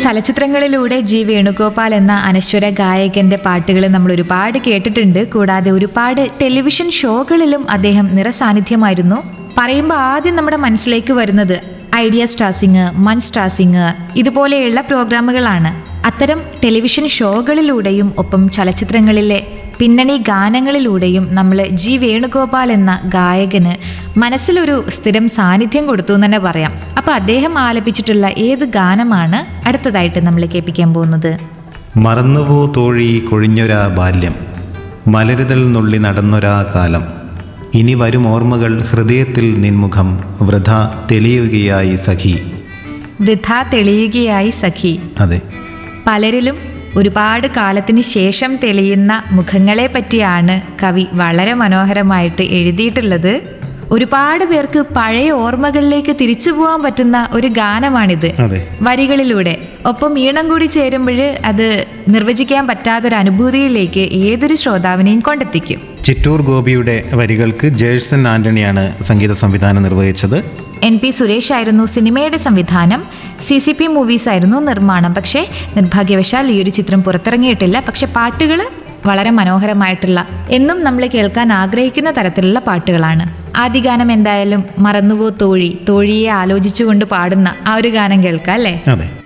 ചലച്ചിത്രങ്ങളിലൂടെ G Venugopal എന്ന അനശ്വര ഗായകന്റെ പാട്ടുകൾ നമ്മൾ ഒരുപാട് കേട്ടിട്ടുണ്ട് കൂടാതെ ഒരുപാട് ടെലിവിഷൻ ഷോകളിലും അദ്ദേഹം നിറസാന്നിധ്യമായിരുന്നു പറയുമ്പോൾ ആദ്യം നമ്മുടെ മനസ്സിലേക്ക് വരുന്നത് ഐഡിയ സ്റ്റാസിങ് മൺ സ്റ്റാസിങ് ഇതുപോലെയുള്ള പ്രോഗ്രാമുകളാണ് അത്തരം ടെലിവിഷൻ ഷോകളിലൂടെയും ഒപ്പം ചലച്ചിത്രങ്ങളിലെ പിന്നണി ഗാനങ്ങളിലൂടെയും നമ്മൾ ജി വേണുഗോപാൽ എന്ന ഗായകന് മനസ്സിലൊരു സ്ഥിരം സാന്നിധ്യം കൊടുത്തു എന്ന് തന്നെ പറയാം അപ്പൊ അദ്ദേഹം ആലപിച്ചിട്ടുള്ള ഏത് ഗാനമാണ് അടുത്തതായിട്ട് നമ്മൾ കേൾപ്പിക്കാൻ പോകുന്നത് മറന്നുപോ തോഴി കൊഴിഞ്ഞൊരാ ബാല്യം മലരുതൽ നുള്ളി നടന്നൊരാ കാലം ഇനി വരും ഓർമ്മകൾ ഹൃദയത്തിൽ നിൻമുഖം വൃഥ തെളിയുകയായി സഖി വൃഥ തെളിയുകയായി സഖി അതെ പലരിലും ഒരുപാട് കാലത്തിന് ശേഷം തെളിയുന്ന മുഖങ്ങളെ പറ്റിയാണ് കവി വളരെ മനോഹരമായിട്ട് എഴുതിയിട്ടുള്ളത് ഒരുപാട് പേർക്ക് പഴയ ഓർമ്മകളിലേക്ക് തിരിച്ചു പോകാൻ പറ്റുന്ന ഒരു ഗാനമാണിത് അതെ വരികളിലൂടെ ഒപ്പം ഈണം കൂടി ചേരുമ്പോൾ അത് നിർവചിക്കാൻ പറ്റാത്തൊരു അനുഭൂതിയിലേക്ക് ഏതൊരു ശ്രോതാവിനെയും കൊണ്ടെത്തിക്കും ചിറ്റൂർ ഗോപിയുടെ വരികൾക്ക് ജേഴ്സൺ ആന്റണിയാണ് സംഗീത സംവിധാനം നിർവഹിച്ചത് എൻ പി സുരേഷ് ആയിരുന്നു സിനിമയുടെ സംവിധാനം സി സി പി മൂവീസ് ആയിരുന്നു നിർമ്മാണം പക്ഷേ നിർഭാഗ്യവശാൽ ഈ ഒരു ചിത്രം പുറത്തിറങ്ങിയിട്ടില്ല പക്ഷെ പാട്ടുകൾ വളരെ മനോഹരമായിട്ടുള്ള എന്നും നമ്മൾ കേൾക്കാൻ ആഗ്രഹിക്കുന്ന തരത്തിലുള്ള പാട്ടുകളാണ് ആദ്യ ഗാനം എന്തായാലും മറന്നുപോ തോഴി തോഴിയെ ആലോചിച്ചുകൊണ്ട് പാടുന്ന ആ ഒരു ഗാനം കേൾക്കാം അല്ലേ അതെ